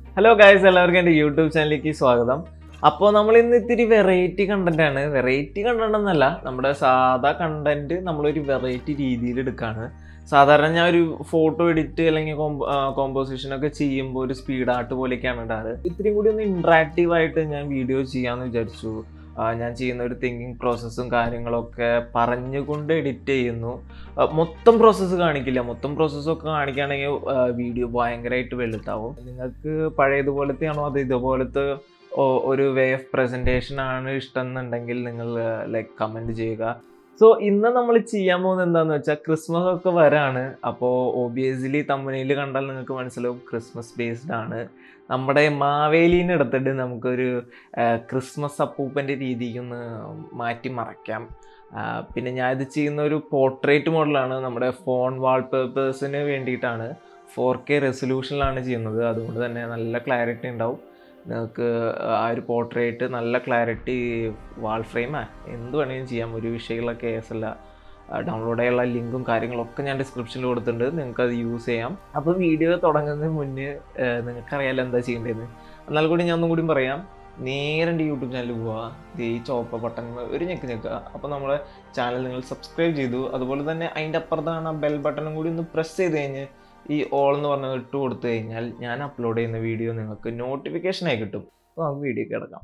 hello guys എല്ലാവർക്കും എൻ്റെ YouTube ചാനലിലേക്ക് സ്വാഗതം അപ്പോൾ നമ്മൾ ഇന്ന് ഇത്തിരി വെറൈറ്റി കണ്ടന്റ് ആണ് വെറൈറ്റി കണ്ടന്റ് എന്നല്ല നമ്മുടെ സാധാ കണ്ടന്റ് നമ്മളൊരു വെറൈറ്റി രീതിയിൽ എടുക്കുകയാണ് സാധാരണ ഞാൻ ഒരു ഫോട്ടോ എഡിറ്റ് അല്ലെങ്കിൽ കോമ്പോസിഷൻ ഒക്കെ ചെയ്യുമ്പോൾ ഒരു സ്പീഡ് ആർട്ട് പോലെയൊക്കെയാണ് ഇടാറ് ഇത്തിരി കൂടി ഒന്ന് ഇൻട്രാക്റ്റീവ് ആയിട്ട് ഞാൻ വീഡിയോ ചെയ്യാമെന്ന് വിചാരിച്ചു ആ, ഞാൻ ചെയ്യുന്ന ഒരു തിങ്കിങ് പ്രോസസ്സും കാര്യങ്ങളൊക്കെ പറഞ്ഞുകൊണ്ട് എഡിറ്റ് ചെയ്യുന്നു ആ, മൊത്തം പ്രോസസ്സ് കാണിക്കില്ല മൊത്തം പ്രോസസ്സൊക്കെ കാണിക്കുകയാണെങ്കിൽ വീഡിയോ ഭയങ്കരമായിട്ട് വലുതാവും നിങ്ങൾക്ക് പഴയതുപോലത്തെയാണോ അത് ഇതുപോലത്തെ ഒ- ഒരു വേ ഓഫ് പ്രസൻറ്റേഷൻ ആണ് ഇഷ്ടം എന്നുണ്ടെങ്കിൽ നിങ്ങൾ ലൈക്ക് കമൻറ്റ് ചെയ്യുക സോ ഇന്ന് നമ്മൾ ചെയ്യാൻ പോകുന്നത് എന്താണെന്ന് വെച്ചാൽ ക്രിസ്മസ് ഒക്കെ വരാണ് അപ്പോൾ ഒബിയസ്ലി തമ്മനയിൽ കണ്ടാൽ നിങ്ങൾക്ക് മനസ്സിലാവും ക്രിസ്മസ് ബേസ്ഡ് ആണ് നമ്മുടെ മാവേലീനെ എടുത്തിട്ട് നമുക്കൊരു ആ, ക്രിസ്മസ് അപ്പൂപ്പൻ്റെ രീതിക്കൊന്ന് മാറ്റി മറയ്ക്കാം ആ, പിന്നെ ഞാൻ ഇത് ചെയ്യുന്ന ഒരു പോർട്രേറ്റ് മോഡലാണ് നമ്മുടെ ഫോൺ വാൾപേപ്പേഴ്സിന് വേണ്ടിയിട്ടാണ് ഫോർ കെ റെസൊല്യൂഷനിലാണ് ചെയ്യുന്നത് അതുകൊണ്ട് തന്നെ നല്ല ക്ലാരിറ്റി ഉണ്ടാവും നിങ്ങൾക്ക് ആ ഒരു പോർട്രേറ്റ് നല്ല ക്ലാരിറ്റി വാൾ ഫ്രെയിമാ എന്ത് വേണമെങ്കിലും ചെയ്യാം ഒരു വിഷയമുള്ള കേസല്ല ഡൗൺലോഡ് ചെയ്യാനുള്ള ലിങ്കും കാര്യങ്ങളൊക്കെ ഞാൻ ഡിസ്ക്രിപ്ഷനിൽ കൊടുത്തിട്ടുണ്ട് നിങ്ങൾക്ക് അത് യൂസ് ചെയ്യാം അപ്പോൾ വീഡിയോ തുടങ്ങുന്നതിന് മുന്നേ നിങ്ങൾക്കറിയാലോ എന്താ ചെയ്യേണ്ടതെന്ന് എന്നാൽ കൂടി ഞാൻ ഒന്നും കൂടി പറയാം നേരെ എൻ്റെ യൂട്യൂബ് ചാനലിൽ പോവുക ദേ ഈ ചോപ്പ ബട്ടൺ ഒരു ഞെക്ക് ഞെക്കുക അപ്പോൾ നമ്മുടെ ചാനൽ നിങ്ങൾ സബ്സ്ക്രൈബ് ചെയ്തു അതുപോലെ തന്നെ അതിൻ്റെ അപ്പുറത്താണ് ബെൽ ബട്ടണും കൂടി ഒന്ന് പ്രസ് ചെയ്ത് കഴിഞ്ഞ് ഈ ഓൾ എന്ന് പറഞ്ഞത് ഇട്ട് കൊടുത്തു കഴിഞ്ഞാൽ ഞാൻ അപ്ലോഡ് ചെയ്യുന്ന വീഡിയോ നിങ്ങൾക്ക് നോട്ടിഫിക്കേഷനായി കിട്ടും അപ്പോൾ നമുക്ക് വീഡിയോ കിടക്കാം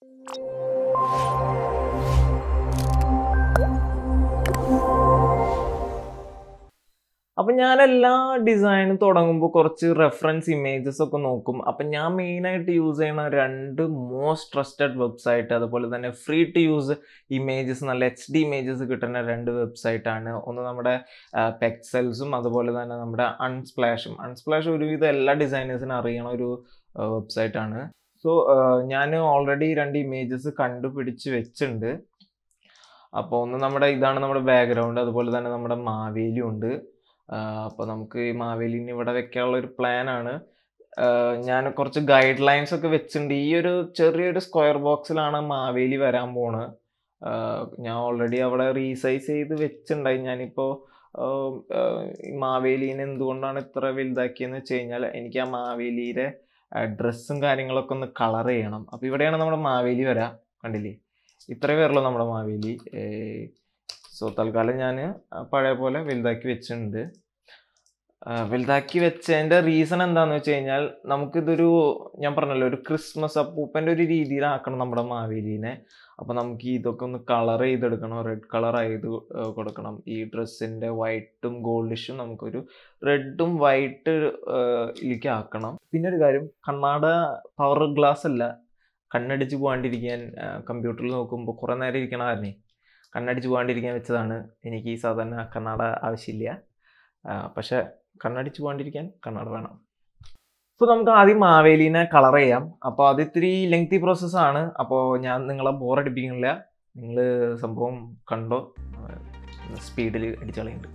അപ്പം ഞാൻ എല്ലാ ഡിസൈനും തുടങ്ങുമ്പോൾ കുറച്ച് റെഫറൻസ് ഇമേജസ് ഒക്കെ നോക്കും അപ്പം ഞാൻ മെയിനായിട്ട് യൂസ് ചെയ്യുന്ന രണ്ട് മോസ്റ്റ് ട്രസ്റ്റഡ് വെബ്സൈറ്റ് അതുപോലെ തന്നെ ഫ്രീ ടു യൂസ് ഇമേജസ് നല്ല എച്ച് ഡി ഇമേജസ് കിട്ടുന്ന രണ്ട് വെബ്സൈറ്റാണ് ഒന്ന് നമ്മുടെ പെക്സൽസും അതുപോലെ തന്നെ നമ്മുടെ അൺസ്പ്ലാഷും അൺസ്പ്ലാഷ് ഒരുവിധം എല്ലാ ഡിസൈനേഴ്സിനും അറിയണ ഒരു വെബ്സൈറ്റാണ് സോ ഞാൻ ഓൾറെഡി രണ്ട് ഇമേജസ് കണ്ടുപിടിച്ച് വെച്ചിട്ടുണ്ട് അപ്പോൾ ഒന്ന് നമ്മുടെ ഇതാണ് നമ്മുടെ ബാക്ക്ഗ്രൗണ്ട് അതുപോലെ തന്നെ നമ്മുടെ മാവേലി ഉണ്ട് അപ്പോൾ നമുക്ക് ഈ മാവേലിനെ ഇവിടെ വെക്കാനുള്ള ഒരു പ്ലാനാണ് ഞാൻ കുറച്ച് ഗൈഡ് ലൈൻസ് ഒക്കെ വെച്ചിട്ടുണ്ട് ഈ ഒരു ചെറിയൊരു സ്ക്വയർ ബോക്സിലാണ് മാവേലി വരാൻ പോണ് ആഹ് ഞാൻ ഓൾറെഡി അവിടെ റീസൈസ് ചെയ്ത് വെച്ചിട്ടുണ്ടായി ഞാനിപ്പോൾ ഈ മാവേലീനെ എന്തുകൊണ്ടാണ് ഇത്ര വലുതാക്കിയെന്ന് വെച്ച് കഴിഞ്ഞാൽ എനിക്ക് ആ മാവേലിയുടെ ഡ്രസ്സും കാര്യങ്ങളൊക്കെ ഒന്ന് കളർ ചെയ്യണം അപ്പോൾ ഇവിടെയാണ് നമ്മുടെ മാവേലി വരാ കണ്ടില്ലേ ഇത്രേ പേരുള്ളൂ നമ്മുടെ മാവേലി സോ തൽക്കാലം ഞാൻ പഴയ പോലെ വലുതാക്കി വെച്ചിട്ടുണ്ട് ആ, വലുതാക്കി വെച്ചതിൻ്റെ റീസൺ എന്താണെന്ന് വെച്ച് കഴിഞ്ഞാൽ നമുക്കിതൊരു ഞാൻ പറഞ്ഞല്ലോ ഒരു ക്രിസ്മസ് അപ്പൂപ്പൻ്റെ ഒരു രീതിയിലാക്കണം നമ്മുടെ മാവേലീനെ അപ്പോൾ നമുക്ക് ഇതൊക്കെ ഒന്ന് കളർ ചെയ്തെടുക്കണം റെഡ് കളർ ചെയ്ത് ഏർ കൊടുക്കണം ഈ ഡ്രസ്സിൻ്റെ വൈറ്റും ഗോൾഡിഷും നമുക്കൊരു റെഡും വൈറ്റ് ഇതിലേക്ക് ആക്കണം പിന്നെ ഒരു കാര്യം കണ്ണാട പവർ ഗ്ലാസ് അല്ല കണ്ണടിച്ച് പോകാണ്ടിരിക്കാൻ കമ്പ്യൂട്ടറിൽ നോക്കുമ്പോൾ കുറേ നേരം ഇരിക്കണ കാരണേ കണ്ണടിച്ച് പോകാണ്ടിരിക്കാൻ വെച്ചതാണ് എനിക്ക് ഈ സാധാരണ കണ്ണാട ആവശ്യമില്ല ആ, പക്ഷെ കണ്ണടിച്ച് പോകാണ്ടിരിക്കാൻ കണ്ണാട വേണം സോ നമുക്ക് ആദ്യം മാവേലീനെ കളർ ചെയ്യാം അപ്പോൾ അത് ഇത്തിരി ലെങ്തി പ്രോസസ്സാണ് അപ്പോൾ ഞാൻ നിങ്ങളെ ബോറടിപ്പിക്കുന്നില്ല നിങ്ങൾ സംഭവം കണ്ടോ സ്പീഡിൽ അടിച്ചളയുണ്ട്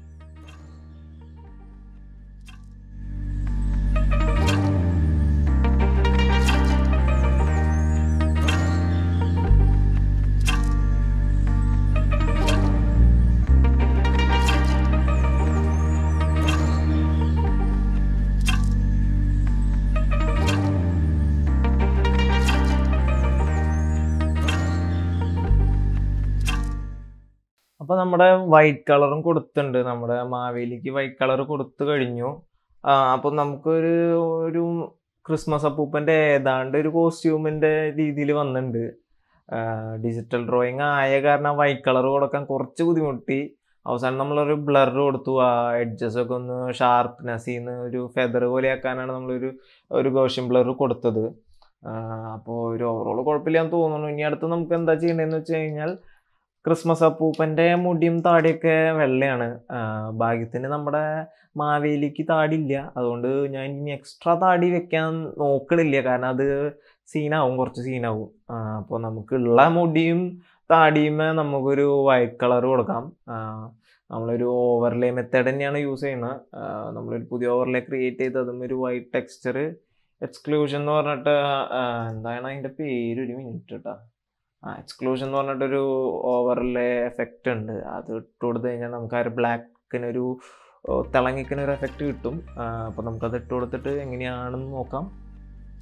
അപ്പോൾ നമ്മുടെ വൈറ്റ് കളറും കൊടുത്തിട്ടുണ്ട് നമ്മുടെ മാവേലിക്ക് വൈറ്റ് കളർ കൊടുത്തു കഴിഞ്ഞു അപ്പോൾ നമുക്കൊരു ഒരു ക്രിസ്മസ് അപ്പൂപ്പൻ്റെ ഏതാണ്ട് ഒരു കോസ്റ്റ്യൂമിൻ്റെ രീതിയിൽ വന്നിട്ടുണ്ട് ഡിജിറ്റൽ ഡ്രോയിങ് ആയ കാരണം വൈറ്റ് കളർ കൊടുക്കാൻ കുറച്ച് ബുദ്ധിമുട്ടി അവസാനം നമ്മളൊരു ബ്ലർ കൊടുത്തു ആ എഡ്ജസ് ഒക്കെ ഒന്ന് ഷാർപ്നെസ് ചെയ്യുന്ന ഒരു ഫെദർ പോലെ ആക്കാനാണ് നമ്മളൊരു ഒരു ഗോഷ്യൻ ബ്ലർ കൊടുത്തത് അപ്പോൾ ഒരു ഓവറോൾ കുഴപ്പമില്ലാന്ന് തോന്നുന്നു ഇനി അടുത്ത് നമുക്ക് എന്താ ചെയ്യേണ്ടതെന്ന് വെച്ച് കഴിഞ്ഞാൽ ക്രിസ്മസ് അപ്പൂപ്പൻ്റെ മുടിയും താടിയൊക്കെ വെള്ളയാണ് ആ, ഭാഗ്യത്തിന് നമ്മുടെ മാവേലിക്ക് താടിയില്ല അതുകൊണ്ട് ഞാൻ ഇനി എക്സ്ട്രാ താടി വെക്കാൻ നോക്കണില്ല കാരണം അത് സീനാവും കുറച്ച് സീനാവും അപ്പോൾ നമുക്കുള്ള മുടിയും താടിയും നമുക്കൊരു വൈറ്റ് കളർ കൊടുക്കാം ആ, നമ്മളൊരു ഓവർലേ മെത്തേഡ് തന്നെയാണ് യൂസ് ചെയ്യുന്നത് ആ, നമ്മളൊരു പുതിയ ഓവർലേ ക്രിയേറ്റ് ചെയ്ത് അതും ഒരു വൈറ്റ് ടെക്സ്ചർ എക്സ്ക്ലൂഷൻ എന്ന് പറഞ്ഞിട്ട് ആ, എന്താണ് അതിൻ്റെ പേര് ഒരു മിനിറ്റ് കേട്ടോ ആ എക്സ്ക്ലൂഷൻ എന്ന് പറഞ്ഞിട്ടൊരു ഓവർലേ എഫക്റ്റ് ഉണ്ട് അത് ഇട്ട് കൊടുത്തു കഴിഞ്ഞാൽ നമുക്ക് ആ ഒരു ബ്ലാക്കിനൊരു തിളങ്ങിക്കുന്ന ഒരു എഫക്റ്റ് കിട്ടും അപ്പോൾ നമുക്കത് ഇട്ട് കൊടുത്തിട്ട് എങ്ങനെയാണെന്ന് നോക്കാം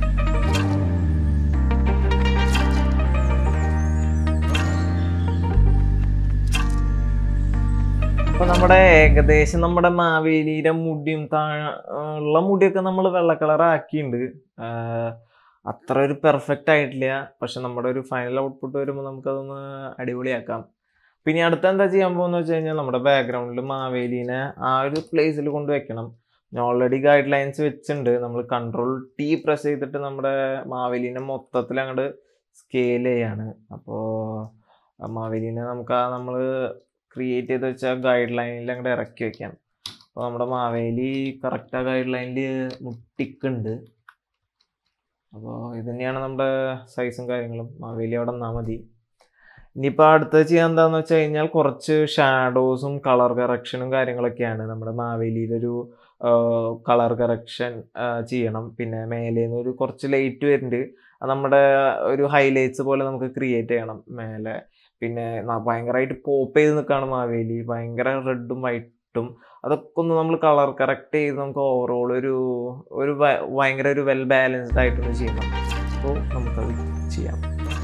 അപ്പൊ നമ്മുടെ ഏകദേശം നമ്മുടെ മാവേലിയുടെ മുടിയും താഴെ ഉള്ള മുടിയൊക്കെ നമ്മൾ വെള്ള കളർ ആക്കിയിട്ടുണ്ട് ആഹ് അത്ര ഒരു പെർഫെക്റ്റ് ആയിട്ടില്ല പക്ഷെ നമ്മുടെ ഒരു ഫൈനൽ ഔട്ട്പുട്ട് വരുമ്പോൾ നമുക്കതൊന്ന് അടിപൊളിയാക്കാം പിന്നെ അടുത്ത എന്താ ചെയ്യാൻ പോകുന്ന വെച്ച് കഴിഞ്ഞാൽ നമ്മുടെ ബാക്ക്ഗ്രൗണ്ടിൽ മാവേലീനെ ആ ഒരു പ്ലേസിൽ കൊണ്ട് വെക്കണം ഞാൻ ഓൾറെഡി ഗൈഡ് ലൈൻസ് വെച്ചിട്ടുണ്ട് നമ്മൾ കൺട്രോൾ ടി പ്രസ് ചെയ്തിട്ട് നമ്മുടെ മാവേലീനെ മൊത്തത്തിൽ അങ്ങോട്ട് സ്കെയിൽ ചെയ്യാണ് അപ്പോൾ മാവേലീനെ നമുക്ക് ആ നമ്മൾ ക്രിയേറ്റ് ചെയ്ത് വെച്ച ഗൈഡ് ലൈനിൽ അങ്ങോട്ട് ഇറക്കി വെക്കാം അപ്പോൾ നമ്മുടെ മാവേലി കറക്റ്റ് ആ ഗൈഡ് ലൈനിൽ മുട്ടിക്കുണ്ട് അപ്പോൾ ഇത് തന്നെയാണ് നമ്മുടെ സൈസും കാര്യങ്ങളും മാവേലി അവിടെ നിന്നാൽ മതി ഇനിയിപ്പോൾ അടുത്തത് ചെയ്യാൻ എന്താണെന്ന് വെച്ച് കഴിഞ്ഞാൽ കുറച്ച് ഷാഡോസും കളർ കറക്ഷനും കാര്യങ്ങളൊക്കെയാണ് നമ്മുടെ മാവേലിയിലൊരു കളർ കറക്ഷൻ ചെയ്യണം പിന്നെ മേലെ നിന്ന് ഒരു കുറച്ച് ലൈറ്റ് വരുന്നുണ്ട് അത് നമ്മുടെ ഒരു ഹൈലൈറ്റ്സ് പോലെ നമുക്ക് ക്രിയേറ്റ് ചെയ്യണം മേലെ പിന്നെ ന- ഭയങ്കരമായിട്ട് പോപ്പ് ചെയ്ത് നിൽക്കുകയാണ് മാവേലി ഭയങ്കര റെഡും വൈറ്റും അതൊക്കെ ഒന്ന് നമ്മൾ കളർ കറക്റ്റ് ചെയ്ത് നമുക്ക് ഓവറോൾ ഒരു ഒരു ഭ- ഭയങ്കര ഒരു വെൽ ബാലൻസ്ഡ് ആയിട്ടൊന്ന് ചെയ്യണം അപ്പോൾ നമുക്കത് ചെയ്യാം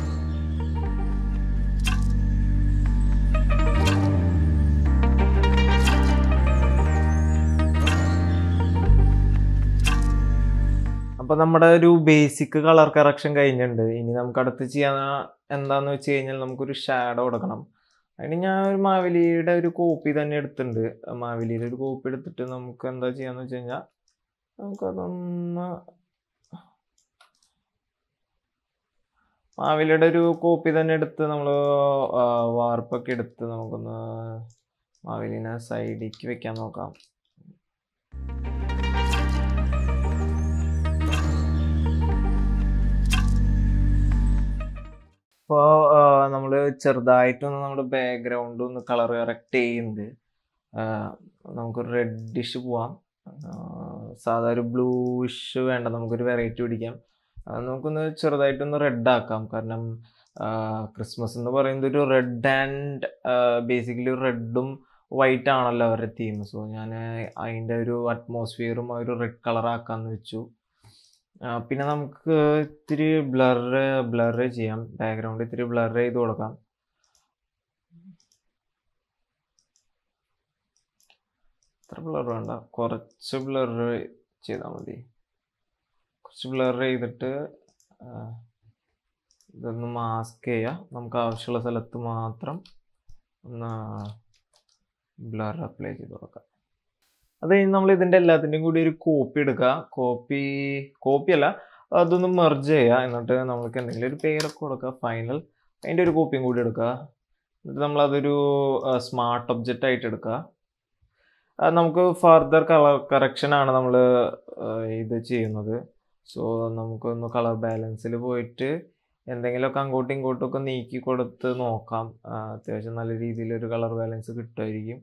അപ്പൊ നമ്മുടെ ഒരു ബേസിക് കളർ കറക്ഷൻ കഴിഞ്ഞിട്ടുണ്ട് ഇനി നമുക്ക് അടുത്ത് ചെയ്യാൻ എന്താന്ന് വെച്ച് കഴിഞ്ഞാൽ നമുക്കൊരു ഷാഡോ കൊടുക്കണം അതിന് ഞാൻ ഒരു മാവേലിയുടെ ഒരു കോപ്പി തന്നെ എടുത്തിട്ടുണ്ട് മാവേലിയുടെ ഒരു കോപ്പി എടുത്തിട്ട് നമുക്ക് എന്താ ചെയ്യാന്ന് വെച്ച് കഴിഞ്ഞാൽ നമുക്കതൊന്ന് മാവേലിയുടെ ഒരു കോപ്പി തന്നെ എടുത്ത് നമ്മൾ വാർപ്പൊക്കെ എടുത്ത് നമുക്കൊന്ന് മാവേലിനെ സൈഡിലേക്ക് വെക്കാൻ നോക്കാം ഇപ്പോൾ നമ്മൾ ചെറുതായിട്ടൊന്ന് നമ്മുടെ ബാക്ക്ഗ്രൗണ്ട് ഒന്ന് കളർ കറക്റ്റ് ചെയ്യുന്നുണ്ട് ആ, നമുക്കൊരു റെഡിഷ് പോവാം ആ, സാധാ ഒരു ബ്ലൂയിഷ് വേണ്ട നമുക്കൊരു വെറൈറ്റി പിടിക്കാം അത് നമുക്കൊന്ന് ചെറുതായിട്ടൊന്ന് റെഡ് ആക്കാം കാരണം ക്രിസ്മസ് എന്ന് പറയുന്നത് ഒരു റെഡ് ആൻഡ് ബേസിക്കലി റെഡും വൈറ്റ് ആണല്ലോ അവരുടെ തീം സോ ഞാൻ അതിൻ്റെ ഒരു അറ്റ്മോസ്ഫിയറും ആ ഒരു റെഡ് കളർ ആക്കാന്ന് വെച്ചു ആ, പിന്നെ നമുക്ക് ഇത്തിരി ബ്ലർ ബ്ലർ ചെയ്യാം ബാക്ക്ഗ്രൗണ്ട് ഇത്തിരി ബ്ലർ ചെയ്ത് കൊടുക്കാം ഇത്ര ബ്ലർ വേണ്ട കുറച്ച് ബ്ലർ ചെയ്താൽ മതി കുറച്ച് ബ്ലർ ചെയ്തിട്ട് ആ, ഇതൊന്ന് മാസ്ക് ചെയ്യാം നമുക്ക് ആവശ്യമുള്ള സ്ഥലത്ത് മാത്രം ഒന്ന് ബ്ലർ അപ്ലൈ ചെയ്ത് കൊടുക്കാം അത് കഴിഞ്ഞ് നമ്മൾ ഇതിൻ്റെ എല്ലാത്തിൻ്റെയും കൂടി ഒരു കോപ്പി എടുക്കുക കോപ്പി കോപ്പി അല്ല അതൊന്ന് മെർജ് ചെയ്യുക എന്നിട്ട് നമുക്ക് എന്തെങ്കിലും ഒരു പേരൊക്കെ കൊടുക്കുക ഫൈനൽ അതിൻ്റെ ഒരു കോപ്പിയും കൂടി എടുക്കുക എന്നിട്ട് നമ്മളതൊരു സ്മാർട്ട് ഒബ്ജക്റ്റ് ആയിട്ട് എടുക്കുക അത് നമുക്ക് ഫർദർ കളർ കറക്ഷൻ ആണ് നമ്മൾ ഇത് ചെയ്യുന്നത് സോ നമുക്കൊന്ന് കളർ ബാലൻസിൽ പോയിട്ട് എന്തെങ്കിലുമൊക്കെ അങ്ങോട്ടും ഇങ്ങോട്ടും ഒക്കെ നീക്കി കൊടുത്ത് നോക്കാം ആ, അത്യാവശ്യം നല്ല രീതിയിൽ ഒരു കളർ ബാലൻസ് കിട്ടുമായിരിക്കും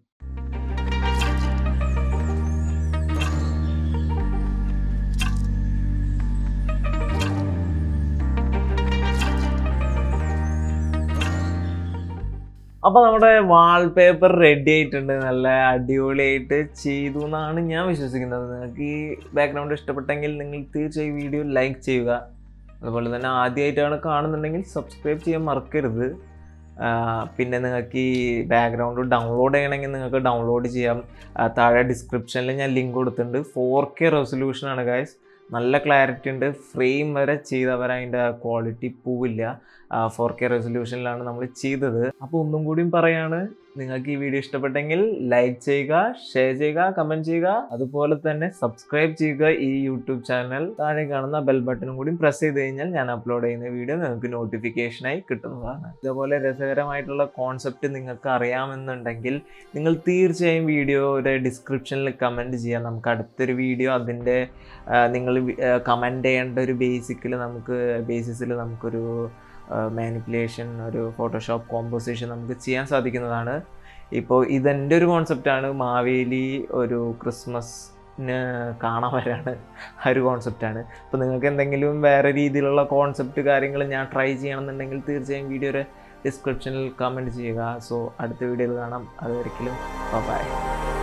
അപ്പൊ നമ്മുടെ വാൾപേപ്പർ റെഡി ആയിട്ടുണ്ട് നല്ല അടിപൊളിയായിട്ട് ചെയ്തു എന്നാണ് ഞാൻ വിശ്വസിക്കുന്നത് നിങ്ങൾക്ക് ഈ ബാക്ക്ഗ്രൗണ്ട് ഇഷ്ടപ്പെട്ടെങ്കിൽ നിങ്ങൾ തീർച്ചയായും വീഡിയോ ലൈക്ക് ചെയ്യുക അതുപോലെ തന്നെ ആദ്യമായിട്ടാണ് കാണുന്നുണ്ടെങ്കിൽ സബ്സ്ക്രൈബ് ചെയ്യാൻ മറക്കരുത് ആ, പിന്നെ നിങ്ങൾക്ക് ഈ ബാക്ക്ഗ്രൗണ്ട് ഡൗൺലോഡ് ചെയ്യണമെങ്കിൽ നിങ്ങൾക്ക് ഡൗൺലോഡ് ചെയ്യാം ആ, താഴെ ഡിസ്ക്രിപ്ഷനിൽ ഞാൻ ലിങ്ക് കൊടുത്തിട്ടുണ്ട് ഫോർ കെ റെസൊല്യൂഷനാണ് ഗൈസ് നല്ല ക്ലാരിറ്റി ഉണ്ട് ഫ്രെയിം വരെ ചെയ്തവർ അതിൻ്റെ ക്വാളിറ്റി പോവില്ല ഫോർ കെ റെസൊല്യൂഷനിലാണ് നമ്മൾ ചെയ്തത് അപ്പോൾ ഒന്നും കൂടിയും പറയാണ് നിങ്ങൾക്ക് ഈ വീഡിയോ ഇഷ്ടപ്പെട്ടെങ്കിൽ ലൈക്ക് ചെയ്യുക ഷെയർ ചെയ്യുക കമൻറ്റ് ചെയ്യുക അതുപോലെ തന്നെ സബ്സ്ക്രൈബ് ചെയ്യുക ഈ യൂട്യൂബ് ചാനൽ താഴെ കാണുന്ന ബെൽ ബട്ടണും കൂടി പ്രസ് ചെയ്ത് കഴിഞ്ഞാൽ ഞാൻ അപ്ലോഡ് ചെയ്യുന്ന വീഡിയോ നിങ്ങൾക്ക് നോട്ടിഫിക്കേഷനായി കിട്ടുന്നതാണ് ഇതുപോലെ രസകരമായിട്ടുള്ള കോൺസെപ്റ്റ് നിങ്ങൾക്ക് അറിയാമെന്നുണ്ടെങ്കിൽ നിങ്ങൾ തീർച്ചയായും വീഡിയോയുടെ ഡിസ്ക്രിപ്ഷനിൽ കമൻറ്റ് ചെയ്യാം നമുക്ക് അടുത്തൊരു വീഡിയോ അതിൻ്റെ നിങ്ങൾ കമൻറ്റ് ചെയ്യേണ്ട ഒരു ബേസിക്കിൽ നമുക്ക് ബേസിസിൽ നമുക്കൊരു മാനിപ്പുലേഷൻ ഒരു ഫോട്ടോഷോപ്പ് കോമ്പോസിഷൻ നമുക്ക് ചെയ്യാൻ സാധിക്കുന്നതാണ് ഇപ്പോൾ ഇതെൻ്റെ ഒരു കോൺസെപ്റ്റാണ് മാവേലി ഒരു ക്രിസ്മസിന് കാണാൻ വരാണ് ആ ഒരു കോൺസെപ്റ്റാണ് അപ്പോൾ നിങ്ങൾക്ക് എന്തെങ്കിലും വേറെ രീതിയിലുള്ള കോൺസെപ്റ്റ് കാര്യങ്ങൾ ഞാൻ ട്രൈ ചെയ്യണമെന്നുണ്ടെങ്കിൽ തീർച്ചയായും വീഡിയോയുടെ ഡിസ്ക്രിപ്ഷനിൽ കമൻറ്റ് ചെയ്യുക സോ അടുത്ത വീഡിയോയിൽ കാണാം അതുവരെങ്കിലും ബൈ